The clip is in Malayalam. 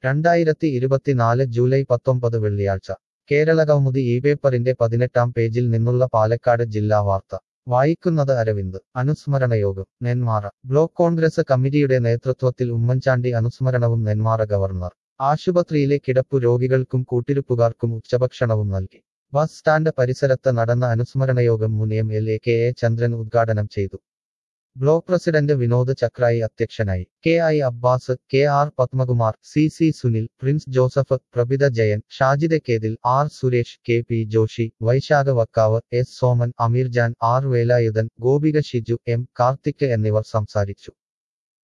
രണ്ടായിരത്തി ഇരുപത്തിനാല് ജൂലൈ പത്തൊമ്പത് വെള്ളിയാഴ്ച കേരളകൗമുദി ഈ പേപ്പറിന്റെ പതിനെട്ടാം പേജിൽ നിന്നുള്ള പാലക്കാട് ജില്ലാ വാർത്ത വായിക്കുന്നത് അരവിന്ദ് അനുസ്മരണയോഗം നെന്മാറ ബ്ലോക്ക് കോൺഗ്രസ് കമ്മിറ്റിയുടെ നേതൃത്വത്തിൽ ഉമ്മൻചാണ്ടി അനുസ്മരണവും നെന്മാറ ഗവർണർ ആശുപത്രിയിലെ കിടപ്പു രോഗികൾക്കും കൂട്ടിരിപ്പുകാർക്കും ഉച്ചഭക്ഷണവും നൽകി ബസ് സ്റ്റാൻഡ് പരിസരത്ത് നടന്ന അനുസ്മരണയോഗം മുൻ M L A K A Chandran ഉദ്ഘാടനം ചെയ്തു ബ്ലോക്ക് പ്രസിഡന്റ് വിനോദ് ചക്രായി അധ്യക്ഷനായി K I Abbas K R Padmakumar C C Sunil Prince Joseph Prabhitha Jayan Shajida Kethil R Suresh K P Joshi Vaishakh Vakkav S Soman Ameerjan R Velayudhan Gopika Shiju M Karthik എന്നിവർ സംസാരിച്ചു